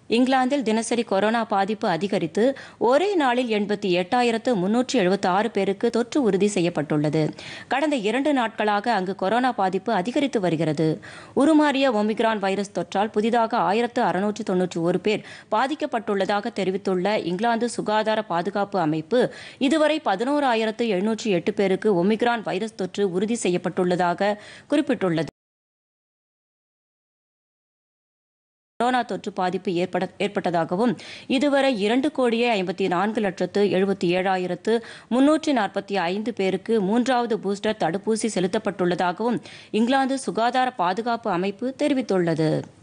இங்கிலாந்தில் தினசரி கொரோனா பாதிப்பு அதிகரித்து ஒரே நாளில் எண்பத்தி எட்டாயிரத்து முன்னூற்றி எழுபத்தி ஆறு பேருக்கு தொற்று உறுதி செய்யப்பட்டுள்ளது கடந்த இரண்டு நாட்களாக அங்கு கொரோனா பாதிப்பு அதிகரித்து வருகிறது உருமாறிய ஒமிக்ரான் வைரஸ் தொற்றால் புதிதாக ஆயிரத்து அறுநூற்று தொன்னூற்றி ஒரு பேர் பாதிக்கப்பட்டுள்ளதாக தெரிவித்துள்ள இங்கிலாந்து சுகாதார பாதுகாப்பு அமைப்பு இதுவரை பதினோராயிரத்து எழுநூற்றி எட்டு பேருக்கு ஒமிக்ரான் வைரஸ் தொற்று உறுதி செய்யப்பட்டுள்ளதாக குறிப்பிட்டுள்ளது கொரோனா தொற்று பாதிப்பு ஏற்பட ஏற்பட்டதாகவும் இதுவரை இரண்டு கோடியே ஐம்பத்தி நான்கு லட்சத்து எழுபத்தி ஏழாயிரத்து முன்னூற்றி நாற்பத்தி ஐந்து பேருக்கு மூன்றாவது பூஸ்டர் தடுப்பூசி செலுத்தப்பட்டுள்ளதாகவும் இங்கிலாந்து சுகாதார பாதுகாப்பு அமைப்பு தெரிவித்துள்ளது